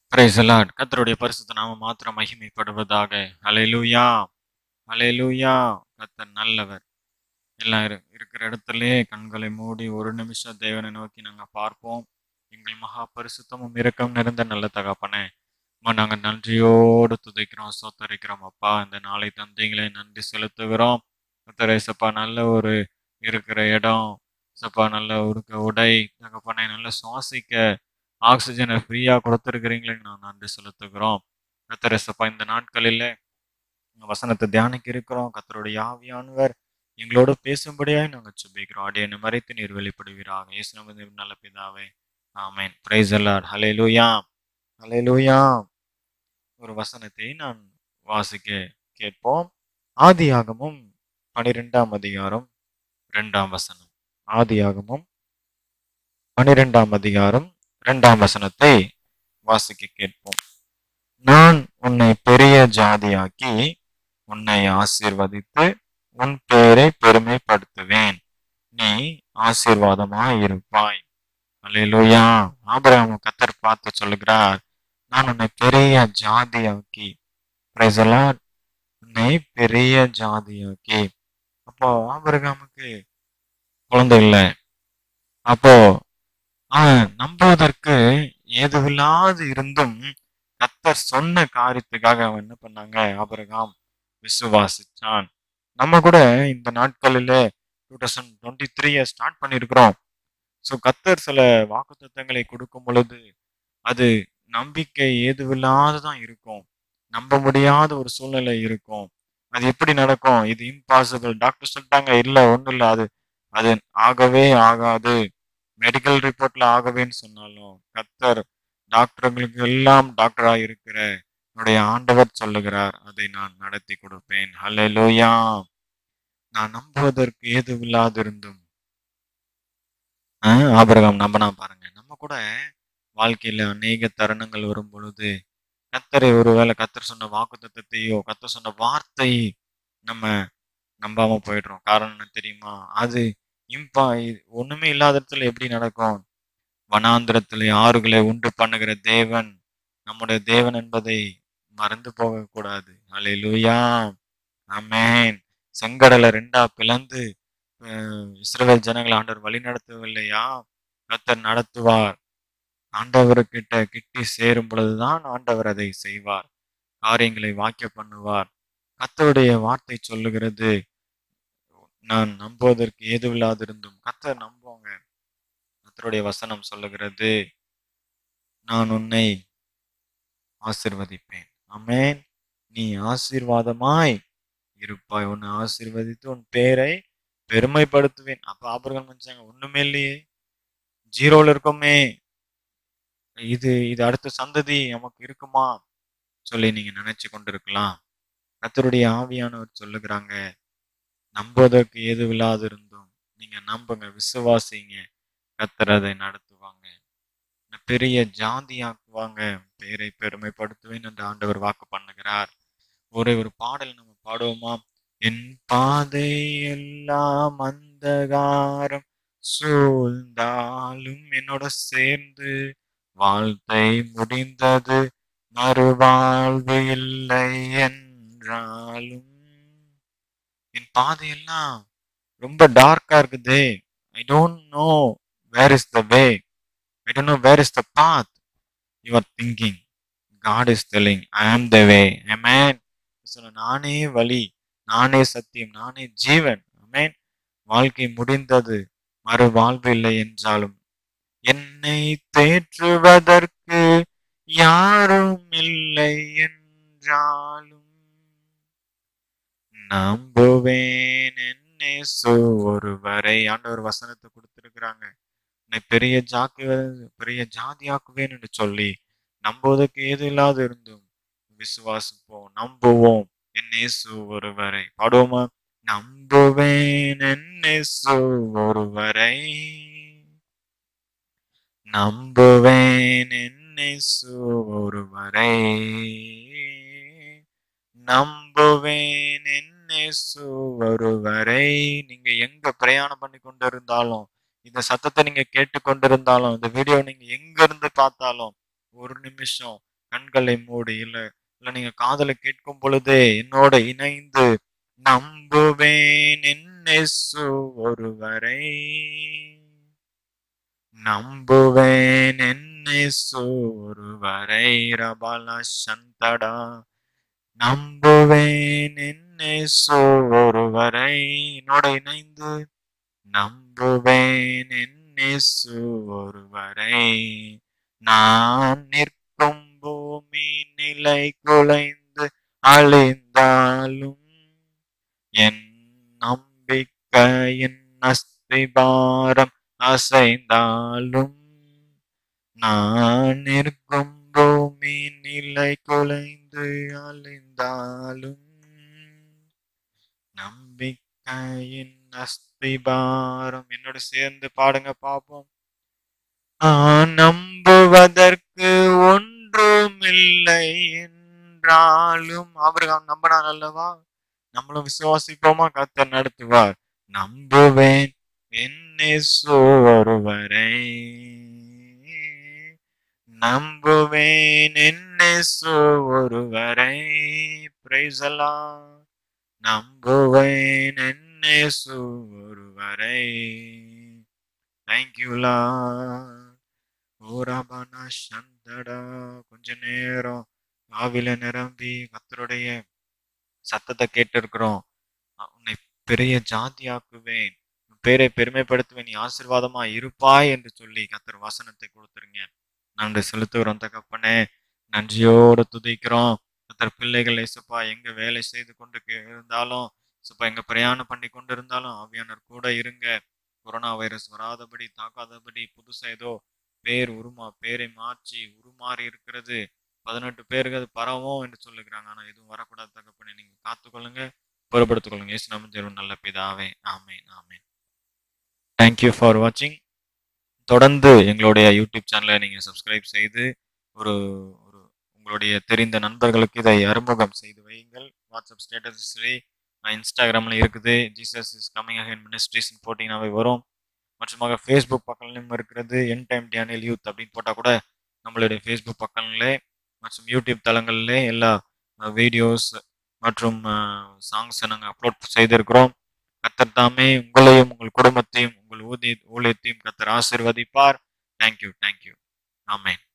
Price Lord கர்த்தருடைய பரிசுத்த நாமம் மாத்திரம் மகிமைப்படுவதாக ஹalleluya ஹalleluya கர்த்தர் நல்லவர் எல்லாம் இரு- இருக்கிற இடத்திலே கண்களை மூடி ஒரு நிமிஷம் தேவனை நோக்கி நாங்க பார்ப்போம் எங்கள் மகா பரிசுத்தமும் இரக்கம் நிறைந்த நல்ல தகப்பனே அம்மா நாங்க நன்றியோடு துதைக்கிறோம் சோத்தரிக்கிறோம் அப்பா இந்த நாளை தந்தைங்களே நன்றி செலுத்துகிறோம் கர்த்தரே சப்பா நல்ல ஒரு இருக்கிற இடம் சப்பா நல்ல ஒரு உடை தகப்பனே நல்ல சுவாசிக்க ஆக்சிஜனை ஃப்ரீயா கொடுத்துருக்கிறீங்களே நான் நன்றி செலுத்துகிறோம் கர்த்தரே சப்பா இந்த நாட்களில் உங்க வசனத்தை தியானிக்க இருக்கிறோம் கர்த்தருடைய ஆவியானவர் எங்களோட பேசும்படியாய் நாங்கள் சுபிக்கிறோம் அடியனை மறைத்து நீர் வெளிப்படுவீராக இயேசு நாமத்தில் நல்ல பிதாவே ஆமென் பிரைஸ் அல்லாட் ஹலே லூயா ஹலே லூயா ஒரு வசனத்தை நான் வாசிக்க கேட்போம் ஆதியாகமும் பனிரெண்டாம் அதிகாரம் இரண்டாம் வசனம் ஆதியாகமும் பனிரெண்டாம் அதிகாரம் இரண்டாம் வசனத்தை வாசிக்க கேட்போம் நான் உன்னை பெரிய ஜாதியாக்கி உன்னை ஆசீர்வதித்து உன் பெயரை பெருமைப்படுத்துவேன் நீ ஆசீர்வாதமாய் இருப்பாய் அல்லேலூயா ஆபிரகாம் கத்தர் பார்த்து சொல்லுகிறார் நான் உன்னை பெரிய ஜாதியாக்கி Praise the Lord. உன்னை பெரிய ஜாதியாக்கி அப்போ ஆபிரகாமுக்கு குழந்தை இல்லை அப்போ அவன் நம்புவதற்கு ஏதுவில்லாது இருந்தும் கத்தர் சொன்ன காரியத்துக்காக அவன் என்ன பண்ணாங்க ஆபிரகாம் விசுவாசிச்சான் நம்ம கூட இந்த நாட்களில் டூ தௌசண்ட் டுவெண்ட்டி த்ரீயை ஸ்டார்ட் பண்ணியிருக்கிறோம் ஸோ கத்தர் சில வாக்குத்தத்தங்களை கொடுக்கும் பொழுது அது நம்பிக்கை ஏதுவில்லாததான் இருக்கும் நம்ப முடியாத ஒரு சூழ்நிலை இருக்கும் அது எப்படி நடக்கும் இது இம்பாசிபிள் டாக்டர் சொல்லிட்டாங்க இல்லை ஒன்றும் இல்லை அது அது ஆகவே ஆகாது மெடிக்கல் ரிப்போர்ட்ல ஆகவேன்னு சொன்னாலும் கத்தர் டாக்டர்களுக்கு எல்லாம் டாக்டரா இருக்கிற என்னுடைய ஆண்டவர் சொல்லுகிறார் அதை நான் நடத்தி கொடுப்பேன் ஹalleluya நான் நம்புவதற்கு ஏதுவில்லாதிருந்தும் ஆஹ் ஆபிரகாம் நம்பினா பாருங்க நம்ம கூட வாழ்க்கையில அநேக தருணங்கள் வரும் பொழுது கத்தரை ஒருவேளை கத்தர் சொன்ன வாக்குத்தத்தத்தையோ கத்தர் சொன்ன வார்த்தை நம்ம நம்பாம போயிடுறோம் காரணம் என்ன தெரியுமா அது இம்பா இது ஒண்ணுமே இல்லாத இடத்துல எப்படி நடக்கும் வனாந்திரத்திலே ஆறுகளை உண்டு பண்ணுகிற தேவன் நம்முடைய தேவன் என்பதை மறந்து போகக்கூடாது அல்லேலூயா ஆமென் செங்கடலை ரெண்டா பிளந்து அஹ், இஸ்ரவேல் ஜனங்களை ஆண்டவர் வழி நடத்தவில்லையா கத்தர் நடத்துவார் ஆண்டவர்கிட்ட கிட்டி சேரும் பொழுதுதான் ஆண்டவர் அதை செய்வார் காரியங்களை வாக்கிய பண்ணுவார் கத்தருடைய வார்த்தை சொல்லுகிறது நான் நம்புவதற்கு ஏதுவில்லாதிருந்தும் கத்தர் நம்புவாங்க கத்தருடைய வசனம் சொல்லுகிறது நான் உன்னை ஆசிர்வதிப்பேன் ஆமென் நீ ஆசீர்வாதமாய் இருப்பாய் உன்னை ஆசீர்வதித்து உன் பேரை பெருமைப்படுத்துவேன் அப்ப ஆபரகம் நினைச்சாங்க ஒண்ணுமே இல்லையே ஜீரோல இருக்கோமே இது இது அடுத்த சந்ததி நமக்கு இருக்குமா சொல்லி நீங்க நினைச்சு கொண்டிருக்கலாம் கத்தருடைய ஆவியானவர் சொல்லுகிறாங்க நம்புவதற்கு ஏதுவில்லாது இருந்தும் நீங்க நம்புங்க விசுவாசிங்க கத்தர் அதை நடத்துவாங்க உன்னை பெரிய ஜாதியாக்குவாங்க பேரை பெருமைப்படுத்துவேன் என்று ஆண்டவர் வாக்கு பண்ணுகிறார் ஒரே ஒரு பாடல் நம்ம பாடுவோமா என் பாதை எல்லாம் அந்தகாரம் சூழ்ந்தாலும் என்னோட சேர்ந்து வாழ்த்தை முடிந்தது மறுவாழ்வு இல்லை என்றாலும் என் பாதையெல்லாம் ரொம்ப டார்க்கா இருக்குதே I don't know where is the way I don't know where is the path you are thinking God is telling I am the வே அமேன் சொன்ன நானே வழி நானே சத்தியம் நானே ஜீவன் அமேன் வாழ்க்கை முடிந்தது மறு வாழ்வு இல்லை என்றாலும் என்னை தேற்றுவதற்கு யாரும் இல்லை என்றாலும் நம்புவேன் என்னே ஒருவரை ஆண்டவர் வசனத்தை கொடுத்திருக்கிறாங்க என்னை பெரிய ஜாக்கு பெரிய ஜாதியாக்குவேன் என்று சொல்லி நம்புவதற்கு ஏது இல்லாது இருந்தும் விசுவாசிப்போம் நம்புவோம் என் இயேசு ஒருவரை பாடுவோமா நம்புவேன் என் இயேசு ஒருவரை நம்புவேன் என் இயேசு ஒருவரை நம்புவேன் என் இயேசு ஒருவரை நீங்க எங்க பிரயாணம் பண்ணி கொண்டு இருந்தாலும் இந்த சத்தத்தை நீங்க கேட்டு கொண்டிருந்தாலும் இந்த வீடியோ நீங்க எங்க இருந்து பார்த்தாலும் ஒரு நிமிஷம் கண்களை மூடி இல்ல இல்ல நீங்க காதலை கேட்கும் பொழுதே என்னோட இணைந்து நம்புவேன் என்னெசு ஒருவரை நம்புவேன் என்னெசு ஒருவரை ரபாலா சந்தடா நம்புவேன் என்னெசு ஒருவரை என்னோட இணைந்து நம்புவேன் என்னெசு ஒருவரை நான் நிற்கும் பூமி நிலை குலைந்து அழிந்தாலும் என் நம்பிக்கையின் அஸ்திபாரம் அசைந்தாலும் நான் நிற்கும் பூமி நிலை குலைந்து அழிந்தாலும் நம்பிக்கையின் அஸ்திபாரம் என்னோட சேர்ந்து பாடுங்க பாப்போம் நான் நம்புவதற்கு ஒன்றுமில்லை என்றாலும் அவர்கள் நம்பினான் அல்லவா நம்மளும் விசுவாசிப்போமா கத்தர் நடத்துவார் நம்புவேன் என்னேசு ஒருவரை நம்புவேன் என்னேசு ஒருவரை பிரைசலா நம்புவேன் என்னேசு ஒருவரை தேங்க்யூலா ஓராபானா சந்தடா கொஞ்ச நேரம் ஆவில நிரம்பி கத்தருடைய சத்தத்தை கேட்டு இருக்கிறோம் உன்னை பெரிய ஜாதியாக்குவேன் உன் பேரை பெருமைப்படுத்துவேன் நீ ஆசீர்வாதமா இருப்பாய் என்று சொல்லி கத்தர் வசனத்தை கொடுத்துருங்க நன்றி செலுத்துகிறோம் தகப்பனே நன்றியோட துதிக்கிறோம் கத்தர் பிள்ளைகள் இசப்பா எங்க வேலை செய்து கொண்டு கே- இருந்தாலும் இசப்பா எங்க பிரயாணம் பண்ணி கொண்டு இருந்தாலும் ஆவியானவர் கூட இருங்க கொரோனா வைரஸ் வராதபடி தாக்காதபடி புதுசா ஏதோ பேர் உருமா பேரை மாற்றி உருமாறி இருக்கிறது பதினெட்டு பேருக்கு அது பரவும் என்று சொல்லுகிறாங்க ஆனா எதுவும் வரக்கூடாது தகப்பனே நீங்க காத்துக்கொள்ளுங்க பொறுப்படுத்திக் கொள்ளுங்க இயேசு நாமம் தேர்வு நல்ல பிதாவே ஆமென் ஆமென் தேங்க்யூ ஃபார் வாட்சிங் தொடர்ந்து எங்களுடைய யூடியூப் சேனலை நீங்க சப்ஸ்கிரைப் செய்து ஒரு ஒரு உங்களுடைய தெரிந்த நண்பர்களுக்கு இதை அறிமுகம் செய்து வையுங்கள் வாட்ஸ்அப் ஸ்டேட்டஸ் சரி இன்ஸ்டாகிராம்ல இருக்குது Jesus is coming again ministries போட்டிங்கனாவே வரும் மற்றுமாக ஃபேஸ்புக் பக்கம்லையும் இருக்கிறது என் டைம் டேனியல் யூத் அப்படின்னு போட்டால் கூட நம்மளுடைய ஃபேஸ்புக் பக்கங்களே மற்றும் யூடியூப் தளங்களிலே எல்லா வீடியோஸ் மற்றும் சாங்ஸை நாங்கள் அப்லோட் செய்திருக்கிறோம் கத்தர் தாமே உங்களையும் உங்கள் குடும்பத்தையும் உங்கள் ஊதிய ஊழியத்தையும் கத்தர் ஆசீர்வதிப்பார் தேங்க்யூ தேங்க்யூ ஆமென்